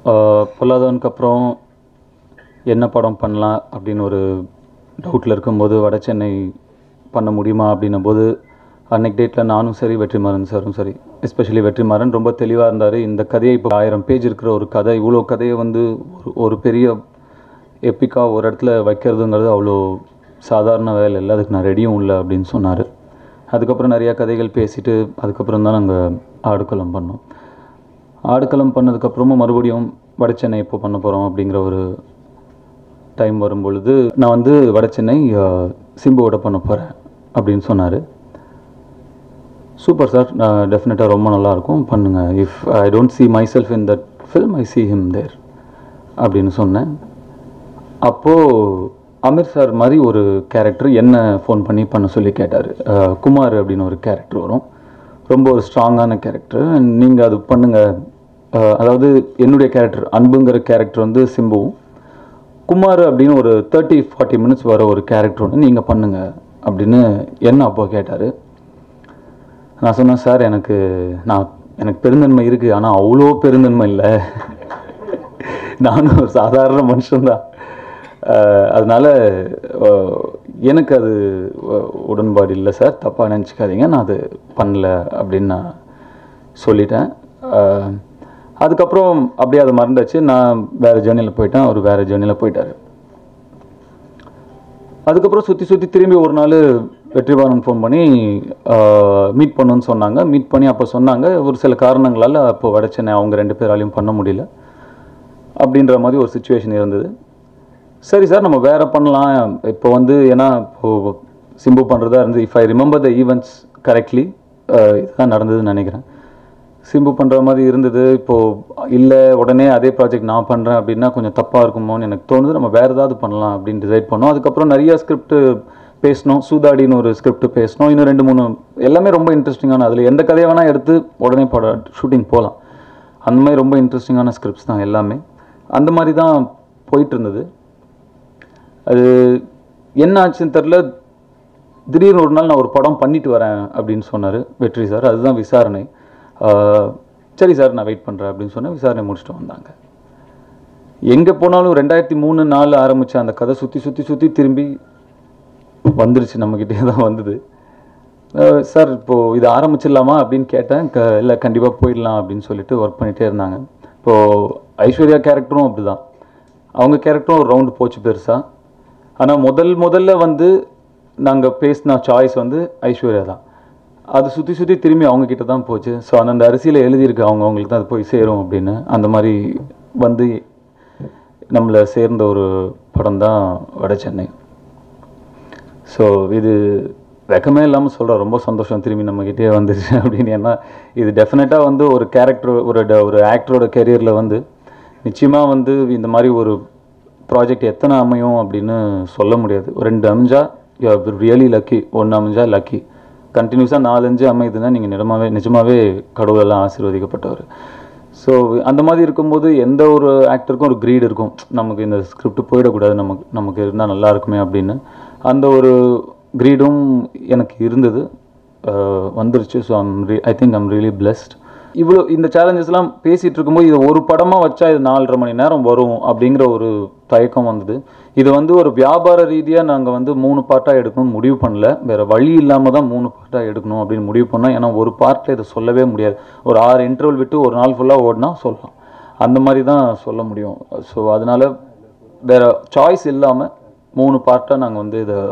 பொல்லாதவனுக்கு அப்புறம் என்ன படம் பண்ணலாம் அப்படின்னு ஒரு டவுட்டில் இருக்கும்போது வட சென்னை பண்ண முடியுமா அப்படின்னும் போது அன்னைக்கு டேட்டில் நானும் சரி வெற்றிமாறன் சாரும் சரி எஸ்பெஷலி வெற்றிமாறன் ரொம்ப தெளிவாக இருந்தார் இந்த கதையை இப்போ ஆயிரம் பேஜ் இருக்கிற ஒரு கதை இவ்வளோ கதையை வந்து ஒரு ஒரு பெரிய எப்பிக்காக ஒரு இடத்துல வைக்கிறதுங்கிறது அவ்வளோ சாதாரண வேலை இல்லை அதுக்கு நான் ரெடியும் இல்லை அப்படின்னு சொன்னார் அதுக்கப்புறம் நிறையா கதைகள் பேசிட்டு அதுக்கப்புறம் தான் நாங்கள் ஆடுகளம் பண்ணோம் ஆடுகளம் பண்ணதுக்கப்புறமும் மறுபடியும் வட சென்னை எப்போ பண்ண போகிறோம் அப்படிங்கிற ஒரு டைம் வரும் பொழுது நான் வந்து வட சென்னை அஹ், சிம்புவோட பண்ண போகிறேன் அப்படின்னு சொன்னார் சூப்பர் சார் டெஃபினட்டாக ரொம்ப நல்லாயிருக்கும் பண்ணுங்கள் if I don't see myself in that film I see him there அப்படின்னு சொன்னேன் அப்போது அமீர் சார் மாதிரி ஒரு கேரக்டர் என்ன ஃபோன் பண்ணி பண்ண சொல்லி கேட்டார் குமார் அப்படின்னு ஒரு கேரக்டர் வரும் ரொம்ப ஒரு ஸ்ட்ராங்கான கேரக்டர் நீங்கள் அது பண்ணுங்கள் அதாவது என்னுடைய கேரக்டர் அன்புங்கிற கேரக்டர் வந்து சிம்புவும் குமார் அப்படின்னு ஒரு தேர்ட்டி ஃபார்ட்டி மினிட்ஸ் வர ஒரு கேரக்டர் ஒன்று நீங்கள் பண்ணுங்க அப்படின்னு என்ன அப்போ கேட்டார் நான் சொன்னேன் சார் எனக்கு நான் எனக்கு பெருந்தன்மை இருக்குது ஆனால் அவ்வளோ பெருந்தன்மை இல்லை நானும் ஒரு சாதாரண மனுஷன்தான் அஹ், அதனால அஹ், எனக்கு அது அஹ், உடன்பாடு இல்லை சார் தப்பாக நினச்சிக்காதீங்க நான் அது பண்ணல அப்படின்னு நான் சொல்லிட்டேன் அஹ், அதுக்கப்புறம் அப்படியே அது மறந்தாச்சு நான் வேறு ஜேர்னியில் போயிட்டேன் அவர் வேறு ஜேர்னியில் போயிட்டார் அதுக்கப்புறம் சுற்றி சுற்றி திரும்பி ஒரு நாள் வெற்றிபாலன் ஃபோன் பண்ணி மீட் பண்ணுன்னு சொன்னாங்க மீட் பண்ணி அப்போ சொன்னாங்க ஒரு சில காரணங்களால் அப்போ வட சென்னை அவங்க ரெண்டு பேராலையும் பண்ண முடியல அப்படின்ற மாதிரி ஒரு சுச்சுவேஷன் இருந்தது சரி சார் நம்ம வேற பண்ணலாம் இப்போ வந்து ஏன்னா இப்போ சிம்பு பண்ணுறதா இருந்து if I remember the events correctly இதுதான் நடந்ததுன்னு நினைக்கிறேன் சிம்பு பண்ணுற மாதிரி இருந்தது இப்போது இல்லை உடனே அதே ப்ராஜெக்ட் நான் பண்ணுறேன் அப்படின்னா கொஞ்சம் தப்பாக இருக்குமோன்னு எனக்கு தோணுது நம்ம வேறு ஏதாவது பண்ணலாம் அப்படின்னு டிசைட் பண்ணோம் அதுக்கப்புறம் நிறைய ஸ்கிரிப்ட் பேசினோம் சூதாடின்னு ஒரு ஸ்கிரிப்ட் பேசினோம் இன்னும் ரெண்டு மூணு எல்லாமே ரொம்ப இன்ட்ரெஸ்டிங்கான அதில் எந்த கதையை வேணால் எடுத்து உடனே பட ஷூட்டிங் போகலாம் அந்த மாதிரி ரொம்ப இன்ட்ரெஸ்டிங்கான ஸ்கிரிப்ட்ஸ் தான் எல்லாமே அந்த மாதிரி தான் போயிட்டு இருந்தது அது என்ன ஆச்சுன்னு தெரில திடீர்னு ஒரு நாள் நான் ஒரு படம் பண்ணிட்டு வரேன் அப்படின்னு சொன்னார் வெற்றி சார் அதுதான் விசாரணை ஆஹ், சரி சார் நான் வெயிட் பண்ணுறேன் அப்படின்னு சொன்னேன் விசாரணை முடிச்சுட்டு வந்தாங்க எங்கே போனாலும் ரெண்டாயிரத்தி மூணு நாலு ஆரம்பித்த அந்த கதை சுற்றி சுற்றி சுற்றி திரும்பி வந்துருச்சு நம்மக்கிட்டே தான் வந்தது அஹ் சார் இப்போது இது ஆரம்பிச்சிடலாமா அப்படின்னு கேட்டேன் க இல்லை கண்டிப்பாக போயிடலாம் அப்படின்னு சொல்லிட்டு ஒர்க் பண்ணிகிட்டே இருந்தாங்க இப்போது ஐஸ்வர்யா கேரக்டரும் அப்படிதான் அவங்க கேரக்டரும் ஒரு ரவுண்டு போச்சு பெருசாக ஆனால் முதல் முதல்ல வந்து நாங்கள் பேசின சாய்ஸ் வந்து ஐஸ்வர்யா தான் அது சுற்றி சுற்றி திரும்பி அவங்க கிட்ட தான் போச்சு ஸோ அந்தந்த அரிசியில் எழுதியிருக்கு அவங்க அவங்களுக்கு தான் அது போய் சேரும் அப்படின்னு அந்த மாதிரி வந்து நம்மளை சேர்ந்த ஒரு படம் தான் வட சென்னை ஸோ இது வெக்கமே இல்லாமல் சொல்கிறேன் ரொம்ப சந்தோஷம் திரும்பி நம்மக்கிட்டே வந்துருச்சு அப்படின்னு ஏன்னா இது டெஃபினட்டாக வந்து ஒரு கேரக்டர் ஒரு ட- ஒரு ஆக்டரோட கெரியரில் வந்து நிச்சயமாக வந்து இந்த மாதிரி ஒரு ப்ராஜெக்ட் எத்தனை அமையும் அப்படின்னு சொல்ல முடியாது ஒரு ரெண்டு அமைஞ்சா ரியலி லக்கி ஒன்று அமைஞ்சா லக்கி கண்டினியூஸாக நாலஞ்சு அமையுதுன்னா நீங்கள் நிஜமாவே நிஜமாவே கடவுளெல்லாம் ஆசீர்வதிக்கப்பட்டவர் ஸோ அந்த மாதிரி இருக்கும்போது எந்த ஒரு ஆக்டருக்கும் ஒரு க்ரீட் இருக்கும் நமக்கு இந்த ஸ்கிரிப்ட் போயிடக்கூடாது நமக்கு நமக்கு இருந்தால் நல்லா இருக்குமே அப்படின்னு அந்த ஒரு க்ரீடும் எனக்கு இருந்தது அஹ் வந்துருச்சு so I'm I think I'm really blessed இவ்வளோ இந்த சேலஞ்சஸ்லாம் பேசிகிட்டு இருக்கும்போது இது ஒரு படமாக வச்சா இது நாலரை மணி நேரம் வரும் அப்படிங்கிற ஒரு தயக்கம் வந்தது இது வந்து ஒரு வியாபார ரீதியாக நாங்கள் வந்து மூணு பார்ட்டாக எடுக்கணும்னு முடிவு பண்ணல வேறு வழி இல்லாமல் தான் மூணு பார்ட்டாக எடுக்கணும் அப்படின்னு முடிவு பண்ணோம் ஏன்னா ஒரு பார்ட்டில் இதை சொல்லவே முடியாது ஒரு ஆறு இன்டர்வல் விட்டு ஒரு நாள் ஃபுல்லாக ஓடினா சொல்லலாம் அந்த மாதிரி தான் சொல்ல முடியும் ஸோ அதனால் வேறு சாய்ஸ் இல்லாமல் மூணு பார்ட்டாக நாங்கள் வந்து இதை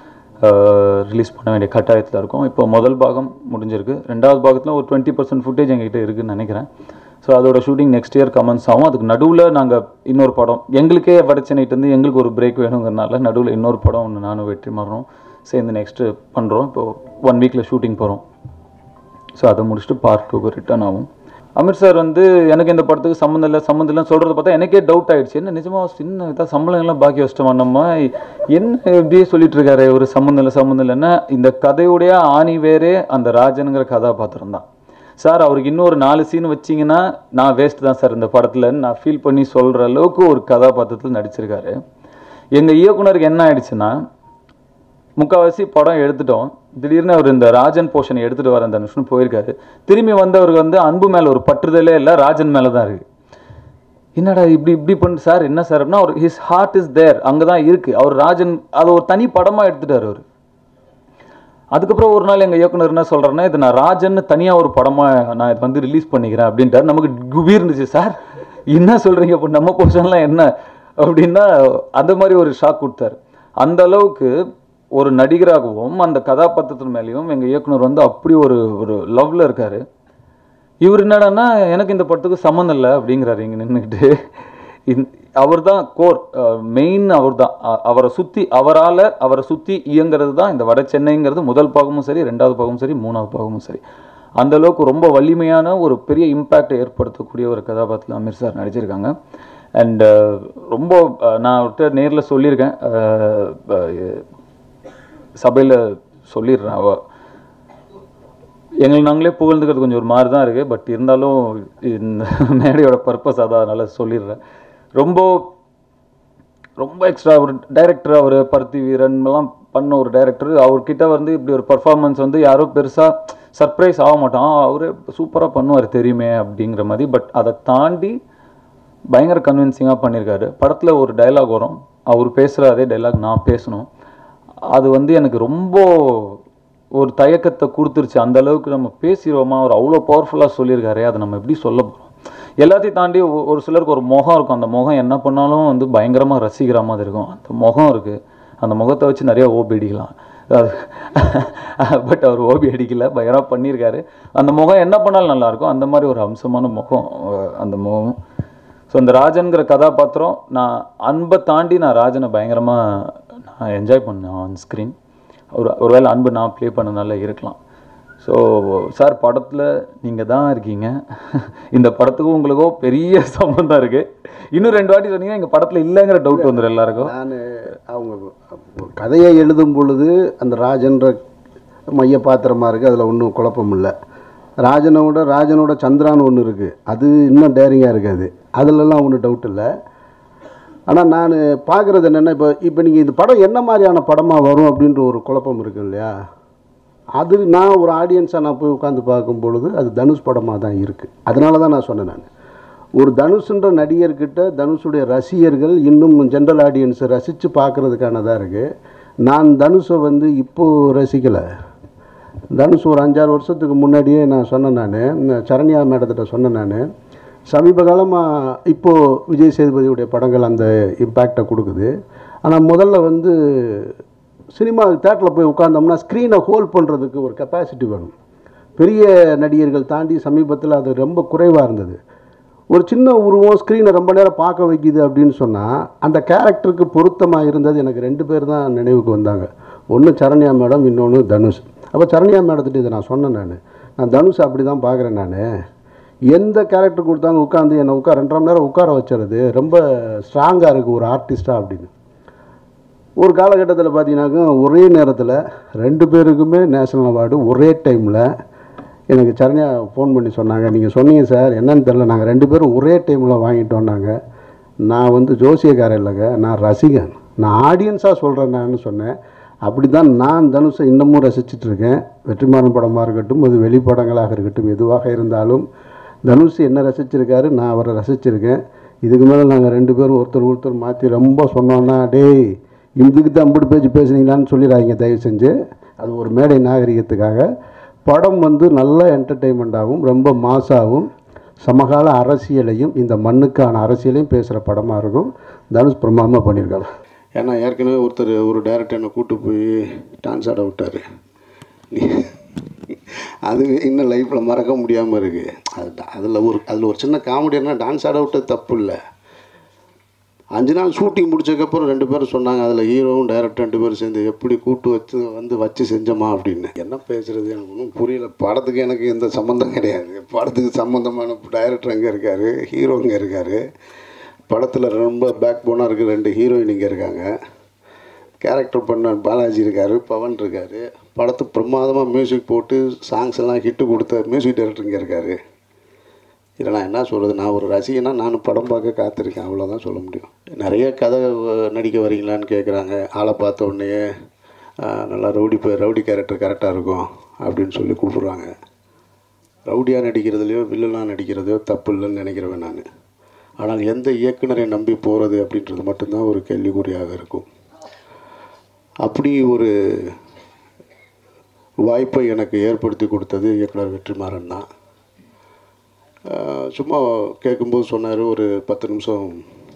ரிலீஸ் பண்ண வேண்டிய கட்டாயத்தில் இருக்கோம் இப்போ முதல் பாகம் முடிஞ்சிருக்கு ரெண்டாவது பாகத்தில் ஒரு டுவெண்ட்டி பர்சன்ட் ஃபுட்டேஜ் எங்ககிட்ட இருக்குன்னு நினைக்கிறேன் ஸோ அதோட ஷூட்டிங் நெக்ஸ்ட் இயர் கமெண்ட்ஸ் ஆகும் அதுக்கு நடுவில் நாங்கள் இன்னொரு படம் எங்களுக்கே வடச்சென்னைட்டு எங்களுக்கு ஒரு பிரேக் வேணுங்கிறனால நடுவில் இன்னொரு படம் ஒன்று நானும் வெற்றி மாறுறோம் சேர்ந்து நெக்ஸ்ட்டு பண்ணுறோம் இப்போ ஒன் வீக்கில் ஷூட்டிங் போகிறோம் ஸோ அதை முடிச்சுட்டு பார்ட் டூக்கு ரிட்டர்ன் ஆகும் அமீர் சார் வந்து எனக்கு இந்த படத்துக்கு சம்மந்தம் இல்லை சம்மந்தம் இல்லைன்னு சொல்கிறத பார்த்தா எனக்கே டவுட் ஆயிடுச்சு என்ன நிஜமாக சின்ன இதாக சம்பளம் எல்லாம் பாக்கி வச்சிட்டோமா நம்ம என்ன இப்படியே சொல்லிட்டு இருக்காரு ஒரு சம்மந்தம் இல்லை சம்மந்தம் இல்லைன்னா இந்த கதையுடைய ஆணி வேறே அந்த ராஜனுங்கிற கதாபாத்திரம் தான் சார் அவருக்கு இன்னொரு நாலு சீன் வச்சிங்கன்னா நான் வேஸ்ட் தான் சார் இந்த படத்தில் நான் ஃபீல் பண்ணி சொல்கிற அளவுக்கு ஒரு கதாபாத்திரத்தில் நடிச்சிருக்காரு எங்கள் இயக்குனருக்கு என்ன ஆயிடுச்சுன்னா முக்கால்வாசி படம் எடுத்துட்டோம் திடீர்னு அவர் இந்த ராஜன் போர்ஷனை எடுத்துட்டு வர அந்த நிமிஷம் போயிருக்காரு திரும்பி வந்தவருக்கு வந்து அன்பு மேல ஒரு பற்றுதலே இல்லை ராஜன் மேல தான் இருக்கு என்னடா இப்படி இப்படி பண்ணு சார் என்ன சார் அப்படின்னா அவர் ஹிஸ் ஹார்ட் இஸ் தேர் அங்கே தான் இருக்குது அவர் ராஜன் அதை ஒரு தனி படமாக எடுத்துட்டார் அவர் அதுக்கப்புறம் ஒரு நாள் எங்கள் இயக்குனர் என்ன சொல்கிறேன்னா இது நான் ராஜன்னு தனியாக ஒரு படமாக நான் இது வந்து ரிலீஸ் பண்ணிக்கிறேன் அப்படின்ட்டார் நமக்கு குபீர் இருந்துச்சு சார் என்ன சொல்கிறீங்க இப்போ நம்ம போர்ஷன்லாம் என்ன அப்படின்னா அந்த மாதிரி ஒரு ஷாக் கொடுத்தாரு அந்த அளவுக்கு ஒரு நடிகராகவும் அந்த கதாபாத்திரத்தின் மேலேயும் எங்கள் இயக்குனர் வந்து அப்படி ஒரு ஒரு லவ்ல இருக்காரு இவர் என்னடான்னா எனக்கு இந்த படத்துக்கு சம்மந்தம் இல்லை அப்படிங்கிறாரு இங்கே நின்றுக்கிட்டு அவர் தான் கோர் மெயின் அவர் தான் அவரை சுற்றி அவரால் அவரை சுற்றி இயங்கிறது தான் இந்த வட சென்னைங்கிறது முதல் பாகமும் சரி ரெண்டாவது பாகமும் சரி மூணாவது பாகமும் சரி அந்த அளவுக்கு ரொம்ப வலிமையான ஒரு பெரிய இம்பேக்டை ஏற்படுத்தக்கூடிய ஒரு கதாபாத்திரத்தில் அமீர் சார் நடிச்சிருக்காங்க அண்ட் ரொம்ப அஹ், நான் அவர்கிட்ட நேரில் சொல்லியிருக்கேன் சபையில் சொல்லிடுறேன் அவ எங்களை நாங்களே புகழ்ந்துக்கிறது கொஞ்சம் ஒரு மாதிரி தான் இருக்குது பட் இருந்தாலும் இந்த மேடையோட பர்பஸ் அதான் அதனால் சொல்லிடுறேன் ரொம்ப ரொம்ப எக்ஸ்ட்ரா ஒரு டைரக்டர் அவர் பருத்தி வீரன் எல்லாம் பண்ண ஒரு டைரக்டர் அவர்கிட்ட வந்து இப்படி ஒரு பர்ஃபார்மன்ஸ் வந்து யாரும் பெருசாக சர்ப்ரைஸ் ஆக மாட்டான் அவரே சூப்பராக பண்ணுவார் தெரியுமே அப்படிங்கிற மாதிரி பட் அதை தாண்டி பயங்கர கன்வின்சிங்காக பண்ணியிருக்காரு படத்தில் ஒரு டைலாக் வரும் அவர் பேசுகிற அதே டைலாக் நான் பேசணும் அது வந்து எனக்கு ரொம்ப ஒரு தயக்கத்தை கொடுத்துருச்சு அந்த அளவுக்கு நம்ம பேசிடுவோமா அவர் அவ்வளோ பவர்ஃபுல்லாக சொல்லியிருக்காரு அதை நம்ம எப்படி சொல்ல போகிறோம் எல்லாத்தையும் தாண்டி ஒ- ஒரு சிலருக்கு ஒரு முகம் இருக்கும் அந்த முகம் என்ன பண்ணாலும் வந்து பயங்கரமாக ரசிக்கிற மாதிரி இருக்கும் அந்த முகம் இருக்குது அந்த முகத்தை வச்சு நிறைய ஓபி அடிக்கலாம் பட் அவர் ஓபி அடிக்கல பயங்கரமாக பண்ணியிருக்காரு அந்த முகம் என்ன பண்ணாலும் நல்லா இருக்கும் அந்த மாதிரி ஒரு அம்சமான முகம் அஹ் அந்த முகம் ஸோ இந்த ராஜன்கிற கதாபாத்திரம் நான் அன்பை தாண்டி நான் ராஜனை பயங்கரமாக நான் என்ஜாய் பண்ணேன் ஆன் ஸ்க்ரீன் ஒரு ஒருவேளை அன்பு நான் ப்ளே பண்ணனால இருக்கலாம் ஸோ சார் படத்தில் நீங்கள் தான் இருக்கீங்க இந்த படத்துக்கும் உங்களுக்கும் பெரிய சம்மந்தம் இருக்குது இன்னும் ரெண்டு வாட்டி சொன்னீங்கன்னா எங்கள் படத்தில் இல்லைங்கிற டவுட் வந்துடும் எல்லாருக்கும் நான் அவங்க ஒரு கதையை எழுதும் பொழுது அந்த ராஜன்ற மைய பாத்திரமா இருக்குது அதில் ஒன்றும் குழப்பம் இல்லை ராஜனோட ராஜனோட சந்திரான்னு ஒன்று இருக்குது அது இன்னும் டேரிங்காக இருக்காது அதுலலாம் ஒன்றும் டவுட் இல்லை ஆனால் நான் பார்க்குறது என்னென்னா இப்போ இப்போ நீங்கள் இந்த படம் என்ன மாதிரியான படமாக வரும் அப்படின்ற ஒரு குழப்பம் இருக்கு இல்லையா அது நான் ஒரு ஆடியன்ஸாக நான் போய் உட்காந்து பார்க்கும் பொழுது அது தனுஷ் படமாக தான் இருக்குது அதனால தான் நான் சொன்னேன் நான் ஒரு தனுஷ்ன்ற நடிகர்கிட்ட தனுஷுடைய ரசிகர்கள் இன்னும் ஜென்ரல் ஆடியன்ஸை ரசித்து பார்க்குறதுக்கானதாக இருக்குது நான் தனுஷை வந்து இப்போது ரசிக்கலை தனுஷ் ஒரு அஞ்சாறு வருஷத்துக்கு முன்னாடியே நான் சொன்னேன் நான் சரண்யா மேடத்திட்ட சொன்னேன் நான் சமீப காலமாக இப்போது விஜய் சேதுபதியுடைய படங்கள் அந்த இம்பேக்டை கொடுக்குது ஆனால் முதல்ல வந்து சினிமா தேட்டரில் போய் உட்காந்தோம்னா ஸ்க்ரீனை ஹோல்ட் பண்ணுறதுக்கு ஒரு கெப்பாசிட்டி வேணும் பெரிய நடிகர்கள் தாண்டி சமீபத்தில் அது ரொம்ப குறைவாக இருந்தது ஒரு சின்ன உருவம் ஸ்க்ரீனை ரொம்ப நேரம் பார்க்க வைக்குது அப்படின்னு சொன்னால் அந்த கேரக்டருக்கு பொருத்தமாக இருந்தது எனக்கு ரெண்டு பேர் தான் நினைவுக்கு வந்தாங்க ஒன்று சரண்யா மேடம் இன்னொன்று தனுஷ் அப்போ சரண்யா மேடத்திட்ட இதை நான் சொன்னேன் நான் நான் தனுஷ் அப்படி தான் பார்க்குறேன் நான் எந்த கேரக்டர் கொடுத்தாலும் உட்காந்து என்னை உட்கார ரெண்டரை மணி நேரம் உட்கார வச்சுறது ரொம்ப ஸ்ட்ராங்காக இருக்குது ஒரு ஆர்டிஸ்ட்டாக அப்படின்னு ஒரு காலகட்டத்தில் பார்த்தீங்கன்னாக்கா ஒரே நேரத்தில் ரெண்டு பேருக்குமே நேஷனல் அவார்டு ஒரே டைமில் எனக்கு சரண்யா ஃபோன் பண்ணி சொன்னாங்க நீங்கள் சொன்னீங்க சார் என்னன்னு தெரில நாங்கள் ரெண்டு பேரும் ஒரே டைமில் வாங்கிட்டோன்னாங்க நான் வந்து ஜோசியக்காரன் இல்லைங்க நான் ரசிகன் நான் ஆடியன்ஸாக சொல்கிறேன் நான் சொன்னேன் அப்படி தான் நான் தனுஷை இன்னமும் ரசிச்சிட்டு இருக்கேன் வெற்றிமாறன் படமாக இருக்கட்டும் அது வெளிப்படங்களாக இருக்கட்டும் எதுவாக இருந்தாலும் தனுஷ் என்ன ரசிச்சிருக்காரு நான் அவரை ரசிச்சிருக்கேன் இதுக்கு மேலே நாங்கள் ரெண்டு பேரும் ஒருத்தர் ஒருத்தர் மாற்றி ரொம்ப சொன்னோன்னா டேய் இதுக்கு தான் இப்படி பேச்சு பேசுனீங்களான்னு சொல்லிடாதீங்க தயவு செஞ்சு அது ஒரு மேடை நாகரிகத்துக்காக படம் வந்து நல்ல என்டர்டெயின்மெண்ட்டாகவும் ரொம்ப மாசாகவும் சமகால அரசியலையும் இந்த மண்ணுக்கான அரசியலையும் பேசுகிற படமாக இருக்கும் தனுஷ் பிரமாதமாக பண்ணியிருக்காரு ஏன்னா ஏற்கனவே ஒருத்தர் ஒரு டைரக்டர் என்னை கூட்டு போய் டான்ஸ் ஆட விட்டார் அது இன்னும் லைஃப்பில் மறக்க முடியாமல் இருக்குது அது அதில் ஒரு அதில் ஒரு சின்ன காமெடினா டான்ஸ் ஆட விட்டது தப்பு இல்லை அஞ்சு நாள் ஷூட்டிங் முடிச்சதுக்கப்புறம் ரெண்டு பேரும் சொன்னாங்க அதில் ஹீரோவும் டைரக்டர் ரெண்டு பேரும் சேர்ந்து எப்படி கூட்டு வச்சு வந்து வச்சு செஞ்சோமா அப்படின்னு என்ன பேசுகிறது எனக்கு ஒன்றும் புரியல படத்துக்கு எனக்கு எந்த சம்மந்தம் கிடையாது படத்துக்கு சம்மந்தமான டைரக்டர் அங்கே இருக்கார் ஹீரோ இங்கே இருக்கார் படத்தில் ரொம்ப பேக் போனாக இருக்குது ரெண்டு ஹீரோயின் இங்கே இருக்காங்க கேரக்டர் பண்ண பாலாஜி இருக்கார் பவன் இருக்கார் படத்து பிரமாதமாக மியூசிக் போட்டு சாங்ஸ் எல்லாம் ஹிட்டு கொடுத்த மியூசிக் டைரக்டர் இங்கே இருக்கார் இதில் நான் என்ன சொல்கிறது நான் ஒரு ரசிகனா நான் படம் பார்க்க காத்திருக்கேன் அவ்வளோதான் சொல்ல முடியும் நிறைய கதை அஹ், நடிக்க வரீங்களான்னு கேட்குறாங்க ஆளை பார்த்த உடனே அஹ், நல்லா ரவுடி பே ரவுடி கேரக்டர் கரெக்டாக இருக்கும் அப்படின்னு சொல்லி கூப்பிட்றாங்க ரவுடியாக நடிக்கிறதுலையோ வில்லனாக நடிக்கிறதையோ தப்பு இல்லைன்னு நினைக்கிறவன் நான் ஆனால் எந்த இயக்குனரை நம்பி போகிறது அப்படின்றது மட்டும்தான் ஒரு கேள்விக்குறியாக இருக்கும் அப்படி ஒரு வாய்ப்பை எனக்கு ஏற்படுத்தி கொடுத்தது இயக்குனர் வெற்றிமாறன் தான் ஆஹ் சும்மா கேட்கும்போது சொன்னார் ஒரு பத்து நிமிஷம்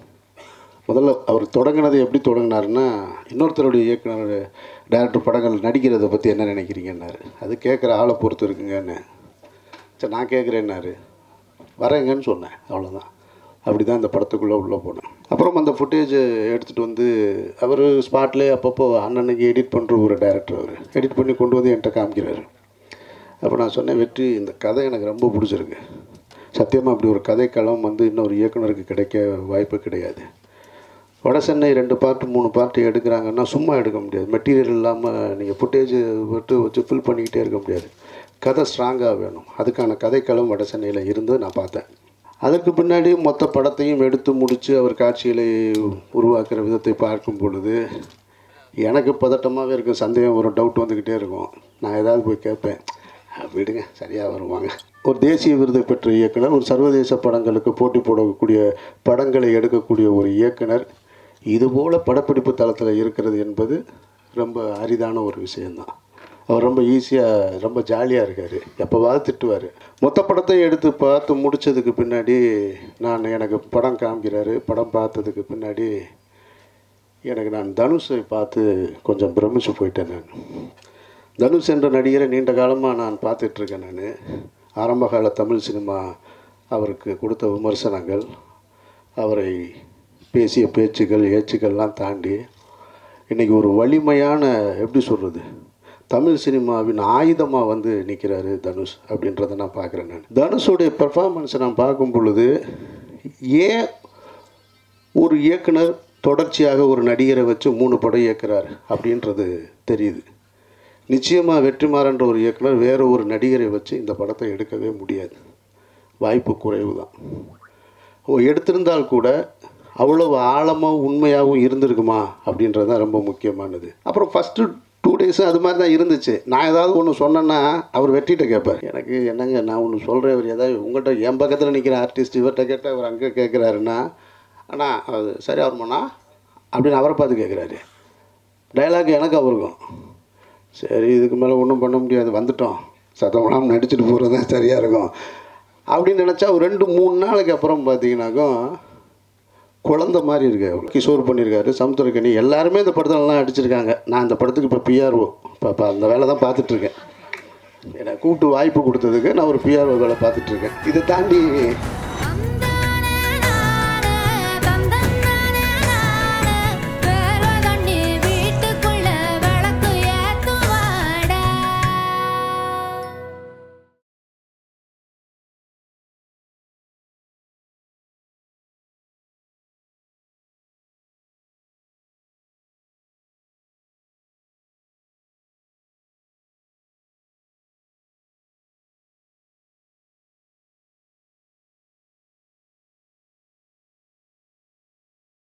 முதல்ல அவர் தொடங்கினது எப்படி தொடங்கினாருன்னா இன்னொருத்தருடைய இயக்குனர் டேரக்டர் படங்கள் நடிக்கிறத பற்றி என்ன நினைக்கிறீங்கன்னாரு அது கேட்குற ஆளை பொறுத்து இருக்குங்கன்னு சரி நான் கேட்குறேன்னாரு வரேங்கன்னு சொன்னேன் அவ்வளோதான் அப்படி தான் இந்த படத்துக்குள்ளே உள்ளே போனேன் அப்புறம் அந்த ஃபுட்டேஜ் எடுத்துகிட்டு வந்து அவர் ஸ்பாட்லேயே அப்பப்போ அன்னன்னைக்கு எடிட் பண்ணுற ஒரு டேரக்டர் அவர் எடிட் பண்ணி கொண்டு வந்து என்கிட்ட காமிக்கிறாரு அப்போ நான் சொன்னேன் வெற்றி இந்த கதை எனக்கு ரொம்ப பிடிச்சிருக்கு சத்தியமாக அப்படி ஒரு கதைக்களம் வந்து இன்னொரு இயக்குனருக்கு கிடைக்க வாய்ப்பு கிடையாது வட சென்னை ரெண்டு பார்ட் மூணு பார்ட் எடுக்கிறாங்கன்னா சும்மா எடுக்க முடியாது மெட்டீரியல் இல்லாமல் நீங்கள் ஃபுட்டேஜ் விட்டு வச்சு ஃபில் பண்ணிக்கிட்டே இருக்க முடியாது கதை ஸ்ட்ராங்காக வேணும் அதுக்கான கதைக்களம் வட சென்னையில் இருந்து நான் பார்த்தேன் அதற்கு பின்னாடி மொத்த படத்தையும் எடுத்து முடித்து அவர் காட்சிகளை உருவாக்குற விதத்தை பார்க்கும் பொழுது எனக்கு பதட்டமாகவே இருக்கும் சந்தேகம் ஒரு டவுட் வந்துக்கிட்டே இருக்கும் நான் ஏதாவது போய் கேட்பேன் "அஹ், விடுங்க சரியாக வருவாங்க ஒரு தேசிய விருதை பெற்ற இயக்குனர் ஒரு சர்வதேச படங்களுக்கு போட்டி போடக்கூடிய படங்களை எடுக்கக்கூடிய ஒரு இயக்குனர் இதுபோல் படப்பிடிப்பு தளத்தில் இருக்கிறது என்பது ரொம்ப அரிதான ஒரு விஷயந்தான் அவர் ரொம்ப ஈஸியாக ரொம்ப ஜாலியாக இருக்கார் எப்போவாவது திட்டுவார் மொத்த படத்தை எடுத்து பார்த்து முடித்ததுக்கு பின்னாடி நான் எனக்கு படம் காமிக்கிறாரு படம் பார்த்ததுக்கு பின்னாடி எனக்கு நான் தனுஷை பார்த்து கொஞ்சம் பிரமிச்சு போயிட்டேன் நான் தனுஷ் என்ற நடிகரை நீண்ட காலமாக நான் பார்த்துட்ருக்கேன் நான் ஆரம்பகால தமிழ் சினிமா அவருக்கு கொடுத்த விமர்சனங்கள் அவரை பேசிய பேச்சுகள் ஏச்சுக்கள்லாம் தாண்டி இன்றைக்கி ஒரு வலிமையான எப்படி சொல்கிறது தமிழ் சினிமாவின் ஆயுதமாக வந்து நிற்கிறாரு தனுஷ் அப்படின்றத நான் பார்க்குறேன் நான் தனுஷோடைய பெர்ஃபார்மன்ஸை நான் பார்க்கும் பொழுது ஏன் ஒரு இயக்குனர் தொடர்ச்சியாக ஒரு நடிகரை வச்சு மூணு படம் இயக்குறார் அப்படின்றது தெரியுது நிச்சயமாக வெற்றிமாறன்ற ஒரு இயக்குனர் வேற ஒரு நடிகரை வச்சு இந்த படத்தை எடுக்கவே முடியாது வாய்ப்பு குறைவு தான் ஓ எடுத்திருந்தால் கூட அவ்வளவு ஆழமாக உண்மையாகவும் இருந்திருக்குமா அப்படின்றது தான் ரொம்ப முக்கியமானது அப்புறம் ஃபஸ்ட்டு டூ டேஸ் அது மாதிரி தான் இருந்துச்சு நான் ஏதாவது ஒன்று சொன்னேன்னா அவர் வெற்றிட்ட கேட்பார் எனக்கு என்னங்க நான் ஒன்று சொல்கிறேன் இவர் ஏதாவது உங்கள்கிட்ட என் பக்கத்தில் நிற்கிற ஆர்டிஸ்ட் இவர்கிட்ட கேட்டால் அவர் அங்கே கேட்குறாருன்னா அண்ணா அது சரியா வருமாண்ணா அப்படின்னு அவரை பார்த்து கேட்குறாரு டைலாக் எனக்கு அவருக்கும் சரி இதுக்கு மேலே ஒன்றும் பண்ண முடியாது வந்துட்டோம் சத்தமெல்லாம் நடிச்சுட்டு போகிறது தான் சரியாக இருக்கும் அப்படின்னு நினச்சா ஒரு ரெண்டு மூணு நாளைக்கு அப்புறம் பார்த்தீங்கன்னாக்கும் குழந்த மாதிரி இருக்கு அவர் கிஷோர் பண்ணியிருக்காரு சமுத்திரக்கனி எல்லாருமே இந்த படத்துலலாம் அடிச்சிருக்காங்க நான் இந்த படத்துக்கு இப்போ பிஆர்ஓ இப்போ இப்போ அந்த வேலை தான் பார்த்துட்ருக்கேன் என்னை கூப்பிட்டு வாய்ப்பு கொடுத்ததுக்கு நான் ஒரு பிஆர்ஓ வேலை பார்த்துட்ருக்கேன் இதை தாண்டி